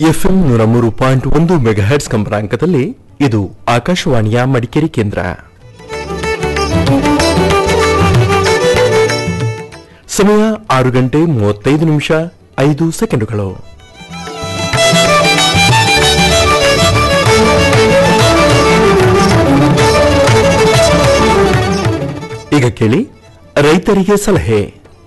FM ನೂರ ಮೂರು point ಒಂದು ಮೆಗಾಹೆಟ್ಸ್ ಕಂಪನಾಂಕದಲ್ಲಿ ಇದು ಆಕಾಶವಾಣಿಯ ಮಡಿಕೇರಿ ಕೇಂದ್ರ ಸಮಯ ಆರು ಗಂಟೆ ಮೂವತ್ತೈದು ನಿಮಿಷ ಐದು ಸೆಕೆಂಡುಗಳು ಈಗ ಕೇಳಿ ರೈತರಿಗೆ ಸಲಹೆ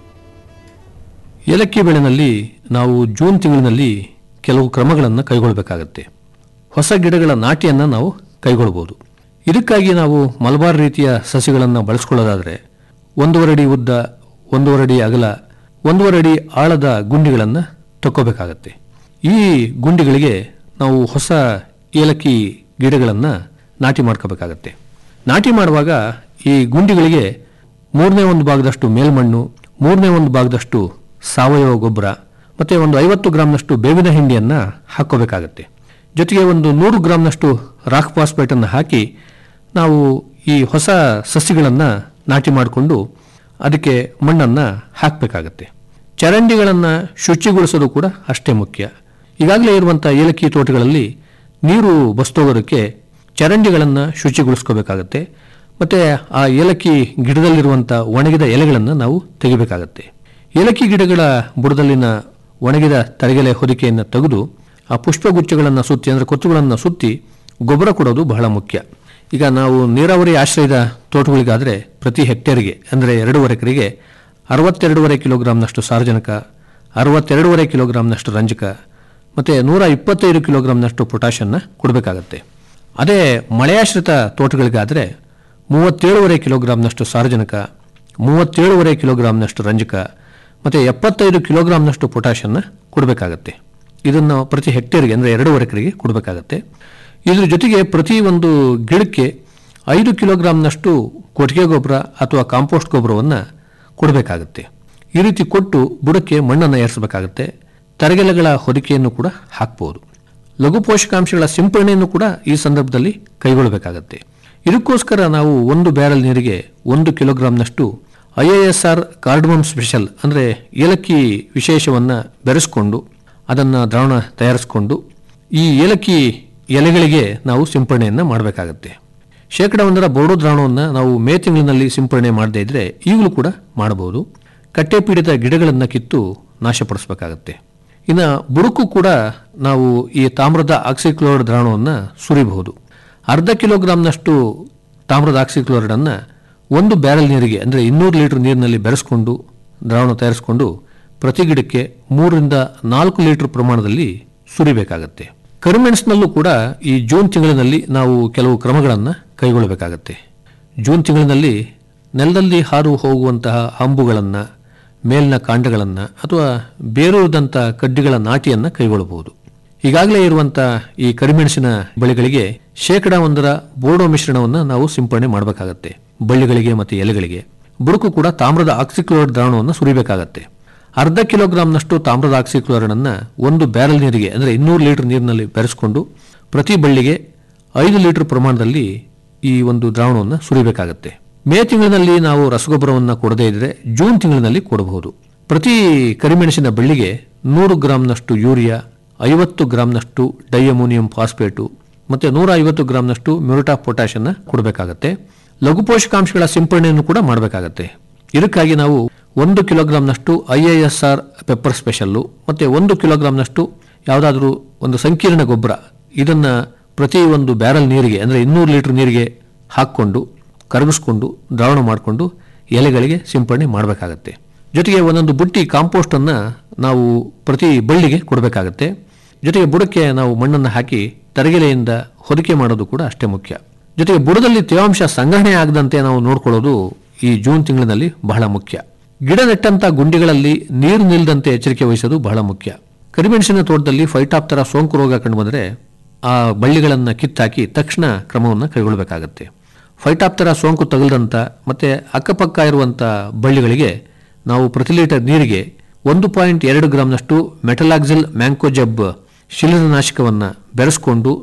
ಏಲಕ್ಕಿ ಬೆಳೆನಲ್ಲಿ ನಾವು ಜೂನ್ ತಿಂಗಳಿನಲ್ಲಿ ಕೆಲವು ಕ್ರಮಗಳನ್ನು ಕೈಗೊಳ್ಳಬೇಕಾಗತ್ತೆ ಹೊಸ ಗಿಡಗಳ ನಾಟಿಯನ್ನು ನಾವು ಕೈಗೊಳ್ಬೋದು ಇದಕ್ಕಾಗಿ ನಾವು ಮಲಬಾರ್ ರೀತಿಯ ಸಸಿಗಳನ್ನು ಬಳಸ್ಕೊಳ್ಳೋದಾದರೆ ಒಂದೂವರೆ ಅಡಿ ಉದ್ದ ಒಂದೂವರೆ ಅಡಿ ಅಗಲ ಒಂದೂವರೆ ಅಡಿ ಆಳದ ಗುಂಡಿಗಳನ್ನು ತಕ್ಕೋಬೇಕಾಗತ್ತೆ ಈ ಗುಂಡಿಗಳಿಗೆ ನಾವು ಹೊಸ ಏಲಕ್ಕಿ ಗಿಡಗಳನ್ನು ನಾಟಿ ಮಾಡ್ಕೋಬೇಕಾಗತ್ತೆ ನಾಟಿ ಮಾಡುವಾಗ ಈ ಗುಂಡಿಗಳಿಗೆ ಮೂರನೇ ಒಂದು ಭಾಗದಷ್ಟು ಮೇಲ್ಮಣ್ಣು ಮೂರನೇ ಒಂದು ಭಾಗದಷ್ಟು ಸಾವಯವ ಗೊಬ್ಬರ ಮತ್ತು ಒಂದು ಐವತ್ತು ಗ್ರಾಮ್ನಷ್ಟು ಬೇವಿನ ಹಿಂಡಿಯನ್ನು ಹಾಕ್ಕೋಬೇಕಾಗತ್ತೆ ಜೊತೆಗೆ ಒಂದು ನೂರು ಗ್ರಾಮ್ನಷ್ಟು ರಾಕ್ ಫಾಸ್ಫೇಟನ್ನು ಹಾಕಿ ನಾವು ಈ ಹೊಸ ಸಸಿಗಳನ್ನು ನಾಟಿ ಮಾಡಿಕೊಂಡು ಅದಕ್ಕೆ ಮಣ್ಣನ್ನು ಹಾಕಬೇಕಾಗತ್ತೆ ಚರಂಡಿಗಳನ್ನು ಶುಚಿಗೊಳಿಸೋದು ಕೂಡ ಅಷ್ಟೇ ಮುಖ್ಯ ಈಗಾಗಲೇ ಇರುವಂಥ ಏಲಕ್ಕಿ ತೋಟಗಳಲ್ಲಿ ನೀರು ಬಸ್ತೋಗೋದಕ್ಕೆ ಚರಂಡಿಗಳನ್ನು ಶುಚಿಗೊಳಿಸ್ಕೋಬೇಕಾಗತ್ತೆ ಮತ್ತು ಆ ಏಲಕ್ಕಿ ಗಿಡದಲ್ಲಿರುವಂಥ ಒಣಗಿದ ಎಲೆಗಳನ್ನು ನಾವು ತೆಗಿಬೇಕಾಗತ್ತೆ ಏಲಕ್ಕಿ ಗಿಡಗಳ ಬುಡದಲ್ಲಿನ ಒಣಗಿದ ತರಗೆಲೆ ಹೊದಿಕೆಯನ್ನು ತೆಗೆದು ಆ ಪುಷ್ಪಗುಚ್ಛಗಳನ್ನು ಸುತ್ತಿ ಅಂದರೆ ಕೊತ್ತುಗಳನ್ನು ಸುತ್ತಿ ಗೊಬ್ಬರ ಕೊಡೋದು ಬಹಳ ಮುಖ್ಯ ಈಗ ನಾವು ನೀರಾವರಿ ಆಶ್ರಯದ ತೋಟಗಳಿಗಾದರೆ ಪ್ರತಿ ಹೆಕ್ಟೇರ್ಗೆ ಅಂದರೆ ಎರಡೂವರೆ ಎಕರೆಗೆ ಅರವತ್ತೆರಡೂವರೆ ಕಿಲೋಗ್ರಾಂನಷ್ಟು ಸಾರಜನಕ ಅರವತ್ತೆರಡೂವರೆ ಕಿಲೋಗ್ರಾಂನಷ್ಟು ರಂಜಕ ಮತ್ತು ನೂರ ಇಪ್ಪತ್ತೈದು ಕಿಲೋಗ್ರಾಂನಷ್ಟು ಪೊಟ್ಯಾಷನ್ನು ಕೊಡಬೇಕಾಗತ್ತೆ ಅದೇ ಮಳೆಯಾಶ್ರಿತ ತೋಟಗಳಿಗಾದರೆ ಮೂವತ್ತೇಳುವರೆ ಕಿಲೋಗ್ರಾಂನಷ್ಟು ಸಾರಜನಕ ಮೂವತ್ತೇಳುವರೆ ಕಿಲೋಗ್ರಾಂನಷ್ಟು ರಂಜಕ ಮತ್ತು ಎಪ್ಪತ್ತೈದು ಕಿಲೋಗ್ರಾಂನಷ್ಟು ಪೊಟ್ಯಾಷನ್ನು ಕೊಡಬೇಕಾಗತ್ತೆ ಇದನ್ನು ಪ್ರತಿ ಹೆಕ್ಟೇರ್ಗೆ ಅಂದರೆ ಎರಡೂವರೆ ಎಕರೆಗೆ ಕೊಡಬೇಕಾಗತ್ತೆ ಇದ್ರ ಜೊತೆಗೆ ಪ್ರತಿ ಒಂದು ಗಿಡಕ್ಕೆ ಐದು ಕಿಲೋಗ್ರಾಂನಷ್ಟು ಕೊಟ್ಟಿಗೆ ಗೊಬ್ಬರ ಅಥವಾ ಕಾಂಪೋಸ್ಟ್ ಗೊಬ್ಬರವನ್ನು ಕೊಡಬೇಕಾಗತ್ತೆ ಈ ರೀತಿ ಕೊಟ್ಟು ಬುಡಕ್ಕೆ ಮಣ್ಣನ್ನು ಏರಿಸಬೇಕಾಗತ್ತೆ ತರಗೆಲೆಗಳ ಹೊದಿಕೆಯನ್ನು ಕೂಡ ಹಾಕ್ಬೋದು ಲಘು ಪೋಷಕಾಂಶಗಳ ಸಿಂಪರಣೆಯನ್ನು ಕೂಡ ಈ ಸಂದರ್ಭದಲ್ಲಿ ಕೈಗೊಳ್ಳಬೇಕಾಗತ್ತೆ ಇದಕ್ಕೋಸ್ಕರ ನಾವು ಒಂದು ಬ್ಯಾರಲ್ ನೀರಿಗೆ ಒಂದು ಕಿಲೋಗ್ರಾಂನಷ್ಟು I A S R cardamom special ಅಂದರೆ ಏಲಕ್ಕಿ ವಿಶೇಷವನ್ನು ಬೆರೆಸ್ಕೊಂಡು ಅದನ್ನು ದ್ರಾವಣ ತಯಾರಿಸಿಕೊಂಡು ಈ ಏಲಕ್ಕಿ ಎಲೆಗಳಿಗೆ ನಾವು ಸಿಂಪರಣೆಯನ್ನು ಮಾಡಬೇಕಾಗತ್ತೆ ಶೇಕಡ ಒಂದರ ಬೋರ್ಡೋ ದ್ರಾವಣವನ್ನು ನಾವು ಮೇ ತಿಂಗಳಿನಲ್ಲಿ ಸಿಂಪರಣೆ ಮಾಡದೇ ಇದ್ರೆ ಈಗಲೂ ಕೂಡ ಮಾಡಬಹುದು ಕಟ್ಟೆ ಪೀಡಿತ ಗಿಡಗಳನ್ನು ಕಿತ್ತು ನಾಶಪಡಿಸಬೇಕಾಗತ್ತೆ ಇನ್ನು ಬುಡಕ್ಕೂ ಕೂಡ ನಾವು ಈ ತಾಮ್ರದ ಆಕ್ಸಿಕ್ಲೋರೈಡ್ ದ್ರಾವಣವನ್ನು ಸುರಿಬಹುದು ಅರ್ಧ ಕಿಲೋಗ್ರಾಂನಷ್ಟು ತಾಮ್ರದ ಆಕ್ಸಿಕ್ಲೋರೈಡನ್ನು ಒಂದು ಬ್ಯಾರಲ್ ನೀರಿಗೆ ಅಂದರೆ ಇನ್ನೂರು ಲೀಟರ್ ನೀರಿನಲ್ಲಿ ಬೆರೆಸ್ಕೊಂಡು ದ್ರಾವಣ ತಯಾರಿಸಿಕೊಂಡು ಪ್ರತಿ ಗಿಡಕ್ಕೆ ಮೂರರಿಂದ ನಾಲ್ಕು ಲೀಟರ್ ಪ್ರಮಾಣದಲ್ಲಿ ಸುರಿಬೇಕಾಗತ್ತೆ ಕರಿಮೆಣಸಿನಲ್ಲೂ ಕೂಡ ಈ ಜೂನ್ ತಿಂಗಳಿನಲ್ಲಿ ನಾವು ಕೆಲವು ಕ್ರಮಗಳನ್ನು ಕೈಗೊಳ್ಳಬೇಕಾಗತ್ತೆ ಜೂನ್ ತಿಂಗಳಿನಲ್ಲಿ ನೆಲದಲ್ಲಿ ಹಾರು ಹೋಗುವಂತಹ ಹಂಬುಗಳನ್ನು ಮೇಲಿನ ಕಾಂಡಗಳನ್ನು ಅಥವಾ ಬೇರೂರದಂಥ ಕಡ್ಡಿಗಳ ನಾಟಿಯನ್ನು ಕೈಗೊಳ್ಳಬಹುದು ಈಗಾಗಲೇ ಇರುವಂಥ ಈ ಕರಿಮೆಣಸಿನ ಬಳ್ಳಿಗಳಿಗೆ ಶೇಕಡ ಒಂದರ ಬೋರ್ಡೋ ಮಿಶ್ರಣವನ್ನು ನಾವು ಸಿಂಪರಣೆ ಮಾಡಬೇಕಾಗತ್ತೆ ಬಳ್ಳಿಗಳಿಗೆ ಮತ್ತು ಎಲೆಗಳಿಗೆ ಬುಡಕು ಕೂಡ ತಾಮ್ರದ ಆಕ್ಸಿಕ್ಲೋರೈಡ್ ದ್ರಾವಣವನ್ನು ಸುರಿಬೇಕಾಗತ್ತೆ ಅರ್ಧ ಕಿಲೋಗ್ರಾಂನಷ್ಟು ತಾಮ್ರದ ಆಕ್ಸಿಕ್ಲೋರೈಡನ್ನು ಒಂದು ಬ್ಯಾರಲ್ ನೀರಿಗೆ ಅಂದರೆ ಇನ್ನೂರು ಲೀಟರ್ ನೀರಿನಲ್ಲಿ ಬೆರೆಸ್ಕೊಂಡು ಪ್ರತಿ ಬಳ್ಳಿಗೆ ಐದು ಲೀಟರ್ ಪ್ರಮಾಣದಲ್ಲಿ ಈ ಒಂದು ದ್ರಾವಣವನ್ನು ಸುರಿಬೇಕಾಗತ್ತೆ ಮೇ ತಿಂಗಳಿನಲ್ಲಿ ನಾವು ರಸಗೊಬ್ಬರವನ್ನು ಕೊಡದೇ ಇದ್ದರೆ ಜೂನ್ ತಿಂಗಳಿನಲ್ಲಿ ಕೊಡಬಹುದು ಪ್ರತಿ ಕರಿಮೆಣಸಿನ ಬಳ್ಳಿಗೆ ನೂರು ಗ್ರಾಂನಷ್ಟು ಯೂರಿಯಾ ಐವತ್ತು ಗ್ರಾಂನಷ್ಟು ಡೈಅಮೋನಿಯಂ ಫಾಸ್ಫೇಟು ಮತ್ತು ನೂರ ಐವತ್ತು ಗ್ರಾಂನಷ್ಟು ಮ್ಯೂರಿಟಾ ಪೊಟ್ಯಾಷನ್ನು ಕೊಡಬೇಕಾಗತ್ತೆ ಲಘು ಪೋಷಕಾಂಶಗಳ ಸಿಂಪರಣೆಯನ್ನು ಕೂಡ ಮಾಡಬೇಕಾಗತ್ತೆ ಇದಕ್ಕಾಗಿ ನಾವು ಒಂದು ಕಿಲೋಗ್ರಾಂನಷ್ಟು I A S R pepper special ಮತ್ತು ಒಂದು ಕಿಲೋಗ್ರಾಂನಷ್ಟು ಯಾವುದಾದ್ರೂ ಒಂದು ಸಂಕೀರ್ಣ ಗೊಬ್ಬರ ಇದನ್ನು ಪ್ರತಿ ಒಂದು ಬ್ಯಾರಲ್ ನೀರಿಗೆ ಅಂದರೆ ಇನ್ನೂರು ಲೀಟರ್ ನೀರಿಗೆ ಹಾಕ್ಕೊಂಡು ಕರಗಿಸ್ಕೊಂಡು ದ್ರಾವಣ ಮಾಡಿಕೊಂಡು ಎಲೆಗಳಿಗೆ ಸಿಂಪರಣೆ ಮಾಡಬೇಕಾಗತ್ತೆ ಜೊತೆಗೆ ಒಂದೊಂದು ಬುಟ್ಟಿ ಕಾಂಪೋಸ್ಟನ್ನು ನಾವು ಪ್ರತಿ ಬಳ್ಳಿಗೆ ಕೊಡಬೇಕಾಗತ್ತೆ ಜೊತೆಗೆ ಬುಡಕ್ಕೆ ನಾವು ಮಣ್ಣನ್ನು ಹಾಕಿ ತರಗೆಲೆಯಿಂದ ಹೊದಿಕೆ ಮಾಡೋದು ಕೂಡ ಅಷ್ಟೇ ಮುಖ್ಯ ಜೊತೆಗೆ ಬುಡದಲ್ಲಿ ತೇವಾಂಶ ಸಂಗ್ರಹಣೆ ಆಗದಂತೆ ನಾವು ನೋಡ್ಕೊಳ್ಳೋದು ಈ ಜೂನ್ ತಿಂಗಳಿನಲ್ಲಿ ಬಹಳ ಮುಖ್ಯ ಗಿಡ ನೆಟ್ಟಂತ ಗುಂಡಿಗಳಲ್ಲಿ ನೀರು ನಿಲ್ಲದಂತೆ ಎಚ್ಚರಿಕೆ ವಹಿಸೋದು ಬಹಳ ಮುಖ್ಯ ಕರಿಮೆಣಸಿನ ತೋಟದಲ್ಲಿ ಫೈಟಾಪ್ತರ ಸೋಂಕು ರೋಗ ಕಂಡುಬಂದರೆ ಆ ಬಳ್ಳಿಗಳನ್ನು ಕಿತ್ತಾಕಿ ತಕ್ಷಣ ಕ್ರಮವನ್ನು ಕೈಗೊಳ್ಳಬೇಕಾಗತ್ತೆ ಫೈಟಾಪ್ತರ ಸೋಂಕು ತಗಲದಂಥ ಮತ್ತು ಅಕ್ಕಪಕ್ಕ ಇರುವಂಥ ಬಳ್ಳಿಗಳಿಗೆ ನಾವು ಪ್ರತಿ ಲೀಟರ್ ನೀರಿಗೆ ಒಂದು ಪಾಯಿಂಟ್ ಎರಡು ಗ್ರಾಂನಷ್ಟು ಮೆಟಲಾಕ್ಸಿಲ್ ಮ್ಯಾಂಕೋಜಬ್ ಶಿಲೀಂಧ್ರನಾಶಕವನ್ನು ಬೆರೆಸ್ಕೊಂಡು